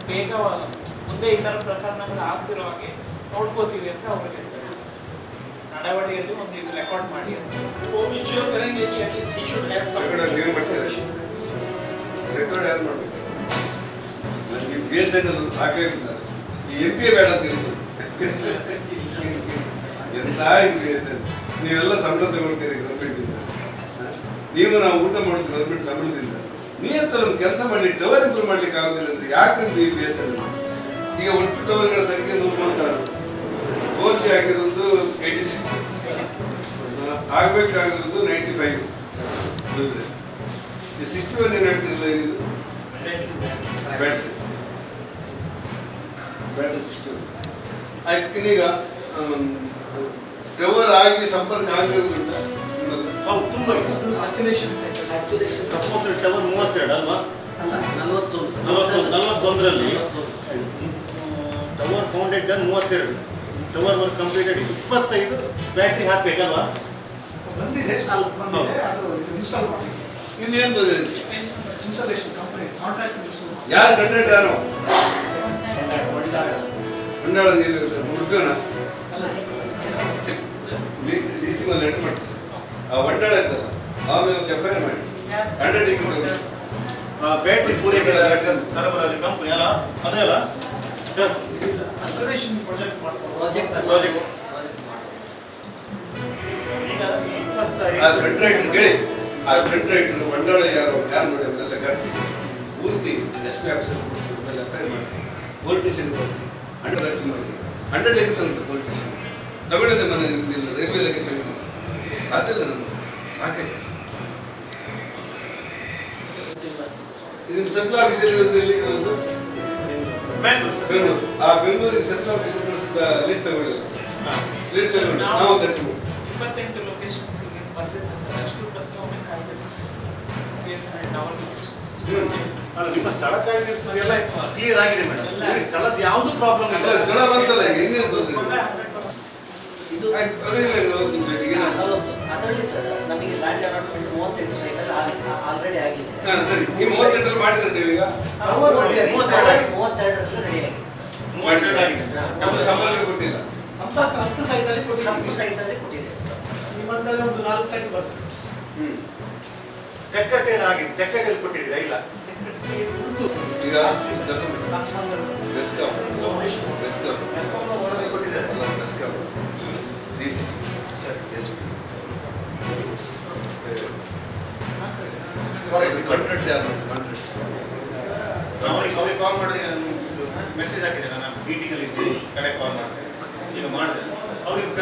ಬೇಗ ಮುಂದೆ ಈ ಥರ ಪ್ರಕರಣಗಳು ಆಗ್ತಿರೋ ಹಾಗೆ ನೋಡ್ಕೋತೀವಿ ಅಂತ ಅವ್ರಿಗೆ ಹೇಳ್ತಾರೆ ಸರ್. ನಡವಳಿಯಲ್ಲಿ ಒಂದು ಇದು ರೆಕಾರ್ಡ್ ಮಾಡಿ ಅಂತ वो which you are करेंगे कि at least he should have some record ನೀವು ಮಾಡ್ತೀರಾ ರೆಕಾರ್ಡ್ ಯಾರು ಮಾಡಬೇಕು ನನಗೆ ಬಿ ಎಸ್ ಎನ್ ಎಲ್ ಸಾಕಾಗಿದ್ದಾರೆ ಈ ಎಂ ಪಿ ಬೇಡ ಅಂತ ಹೇಳಿದ್ರು ಎಂತ ಇದು ಬಿ ಎಸ್ ಎನ್ ನೀವೆಲ್ಲ ಸಂಬಳ ತಗೊಳ್ತೀರಿ ಗೌರ್ಮೆಂಟಿಂದ ನೀವು ನಾವು ಊಟ ಮಾಡೋದು ಗೌರ್ಮೆಂಟ್ ಸಂಬಳದಿಂದ ನೀವಂತರ ಒಂದು ಕೆಲಸ ಮಾಡಿ ಟವರ್ ಇಂಪ್ರೂವ್ ಮಾಡ್ಲಿಕ್ಕೆ ಆಗೋದಿಲ್ಲ ಅಂದ್ರೆ ಯಾಕೆ ಈ ಬಿ ಎಸ್ ಎನ್ ಈಗ ಒಟ್ಟು ಟವರ್ಗಳ ಸಂಖ್ಯೆ ನೂರ ಮೂವತ್ತಾರು ಫೋರ್ ಜಿ ಆಗಿರೋದು ಏಯ್ಟಿ ಸಿಕ್ಸ್ ಆಗ್ಬೇಕಾಗಿರೋದು ನೈಂಟಿ ಫೈವ್ ಈ ಸಿಕ್ಸ್ಟಿ ಒನ್ ಏನು ಹೇಳ್ತಿರಲಿಲ್ಲ ಏನಿದು ಬ್ಯಾಟ್ರಿ ಬ್ಯಾಟ್ರಿ ಸಿಕ್ಸ್ಟಿ ಒನ್ ಆಯ್ತು ಇನ್ನೀಗ ಟವರ್ ಆಗಿ ಸಂಪರ್ಕ ಆಗಿರೋದ್ರಿಂದ ನಿಮ್ಮದು ಹೌದು ತುಂಬ saturation set. Saturation suppose tower ಮೂವತ್ತೆರಡು ಅಲ್ವಾ ಅಲ್ಲ ನಲವತ್ತೊಂದು ನಲವತ್ತೊಂದು ನಲವತ್ತೊಂದರಲ್ಲಿ ನಲವತ್ತೊಂದು. ಟವರ್ ಫೌಂಡೆಡ್ ಡನ್ ಮೂವತ್ತೆರಡು ಟವರ್ ವರ್ಕ್ ಕಂಪ್ಲೀಟೆಡ್ ಇಪ್ಪತ್ತೈದು ಬ್ಯಾಟ್ರಿ ಹಾಕ್ಬೇಕಲ್ವಾ ಬಂದಿದೆ ಸ್ವಲ್ಪ ಬಂದಿದೆ ಅದು ಇನ್ಸ್ಟಾಲ್ ಮಾಡಿ ಇನ್ನೇನು ತೊಂದರೆ ಇಲ್ಲ. ಇನ್ಸ್ಟಾಲೇಷನ್ ಕಂಪನಿ ಕಾಂಟ್ರಾಕ್ಟ್ ಇನ್ಸ್ಟಾಲ್ ಮಾಡಿ ಯಾರು ಕಂಡ್ರೆ ಯಾರು ಹೊಂಡಾಳ. ಮಂಡಾಳ ನೀರು ಉಡುಪಿಯವನ ಅಲ್ಲ ಸರ್ ಡಿ ಸಿ ಮೇಲೆ ಲೆಟರ್ ಮಾಡ್ತಾರೆ ಆ ಮಂಡಾಳ ಇರ್ತಲ್ಲ ಆಮೇಲೆ ಒಂದು ಎಫ್ ಐ ಆರ್ ಮಾಡಿ ಹಂಡ್ರೆಡ್ ಡಿಗ್ರಿ ಆ ಬ್ಯಾಟ್ರಿ ಪೂರೈಕೆ ಸರಬರಾಜು ಕಂಪನಿ ಅಲ್ಲ ಅದೇ ಅಲ್ಲ ಸರ್ ಸಚುರೇಷನ್ ಪ್ರಾಜೆಕ್ಟ್ ಮಾಡ್ಕೊಂಡು ಪ್ರಾಜೆಕ್ಟ್ Project. ಈಗ ಆ ಇಪ್ಪತ್ತೈದು ಕಂಟ್ರಾಕ್ಟರ್ ಕೇಳಿ ಆ ಕಂಟ್ರಾಕ್ಟರ್ ಮಂಡಾಳ ಯಾರು ಯಾರು ನೋಡಿ ಅವನ್ನೆಲ್ಲ ಕರೆಸಿ ಪೂರ್ತಿ ಎಸ್ ಪಿ ಆಫೀಸರ್ ಕೊಡಿಸಿ ಆಮೇಲೆ ಎಫ್ ಐ ಆರ್ ಮಾಡಿಸಿ ಪೊಲಿಟಿಷಿಯನ್ ಕಳಿಸಿ ಹಂಡ್ರೆಡ್ ಅರ್ಜಿ ಮಾಡಿ ಹಂಡ್ರೆಡ್ ಎಗಿ ತಗೊಂಡು ಪೊಲಿಟಿಷಿಯನ್ ತಗೊಂಡಿದ್ದೆ ಮನೆ ನಿಮ್ದಿಲ್ಲ ರೈಲ್ವೆ ಲೆಕ್ಕ ತಗೊಂಡು ಸಾಧ್ಯ ಇಲ್ಲ ನಮಗೆ ಸಾಕಾಯ್ತು ಇದು ಸೆಂಟ್ರಲ್ ಆಫೀಸಲ್ಲಿ ಒಂದು ಎಲ್ಲಿ ಇರೋದು ಬ್ಯಾಂಗ್ಳೂರ್ ಸರ್ ಬೆಂಗಳೂರು ಆ ಬೆಂಗಳೂರಿಗೆ ಸೆಂಟ್ರಲ್ ಆಫೀಸರ್ ಕಳಿಸಿದ ಲಿಸ್ಟ್ ತಗೊಳ್ಳಿ ಲಿಸ್ಟ್ ತಗೊಂಡು ನಾವು ತಟ್ಟು ಇಪ್ಪತ್ತೆಂಟು ಲೊಕೇಶನ್ಸ್ ಈಗ ಬರ್ತಿರುತ್ತೆ ಸರ್ ಅಷ್ಟು ಪ್ರಸ್ತಾವನೆ ಅಲ್ಲ ನಿಮ್ಮ ಸ್ಥಳ ಕಾರ್ಯನಿರ್ವಹಿಸುವುದು ಎಲ್ಲ ಕ್ಲಿಯರ್ ಆಗಿದೆ ಮೇಡಮ್ ಈ ಸ್ಥಳದ ಯಾವುದು ಪ್ರಾಬ್ಲಮ್ ಅಲ್ಲ, ಇಲ್ಲ ಸ್ಥಳ ಬಂತಲ್ಲ ಈಗ ಇನ್ನೇನು ತೊಂದರೆ ಇದು ಆಯ್ತು ಅದಿಲ್ಲ ನಲವತ್ತು ಸೈಟಿಗೆ ನಲವತ್ತು ಅದರಲ್ಲಿ ಸರ್ ನಮಗೆ ಲ್ಯಾಂಡ್ ಅಲಾಟ್ಮೆಂಟ್ ಮೂವತ್ತೆಂಟು ಸೈಟಲ್ಲಿ ಆಲ್ರೆಡಿ ಆಗಿದೆ ಹಾಂ ಸರಿ ಈ ಮೂವತ್ತೆಂಟರಲ್ಲಿ ಮಾಡಿದ್ರೆ ನೀವೀಗ ಆ, ಮೂವತ್ತೆರಡು, ಮೂವತ್ತೆರಡು- ಮೂವತ್ತೆರಡು. ಮೂವತ್ತೆರಡರಲ್ಲಿ ರೆಡಿ ಆಗಿದೆ ಸರ್ ಮೂವತ್ತೆರಡು ಆಗಿದೆ ನಮ್ದು ಸಂಪರ್ಕ ಕೊಟ್ಟಿಲ್ಲ ಸಂಪರ್ಕ ಹತ್ತು ಸೈಟಲ್ಲಿ ಹತ್ತು ಕೊಟ್ಟಿದ್ದೀವಿ ಸೈಟಲ್ಲಿ ಕೊಟ್ಟಿದ್ದೇವೆ ಸರ್ ನಿಮ್ಮಂತಲ್ಲಿ ಒಂದು ನಾಲ್ಕು ಸೈಟ್ ಬರ್ತದೆ ಹ್ಞೂ ತೆಕ್ಕಟ್ಟೆಯಲ್ಲಿ ಆಗಿದೆ ತೆಕ್ಕಟ್ಟೆಯಲ್ಲಿ ಕೊಟ್ಟಿದ್ದೀರಾ ಇಲ್ಲ ಈಗ ದಸಮ ಲಾಸ್ಟ್ ಮಂತ್ ಬೆಸ್ಕಾಂ ಬೆಸ್ಕಾಂ ಎಷ್ಟೊಂದು ವರದಿ ಕೊಟ್ಟಿದ್ದಾರೆ ಅಲ್ಲ BESCOM D C sir S P contract ಯಾರು ಕಾಂಟ್ರಾಕ್ಟ್ ಅವ್ರಿಗೆ ಅವ್ರಿಗೆ ಕಾಲ್ ಮಾಡಿದ್ರೆ ಮೆಸೇಜ್ ಹಾಕಿದೆ ನಾನು ಮೀಟಿಂಗಲ್ಲಿ ಇದ್ದೀನಿ ಕಡೆ ಕಾಲ್ ಮಾಡ್ತೇನೆ ಈಗ ಮಾಡಿದೆ ಅವ್ರಿಗೆ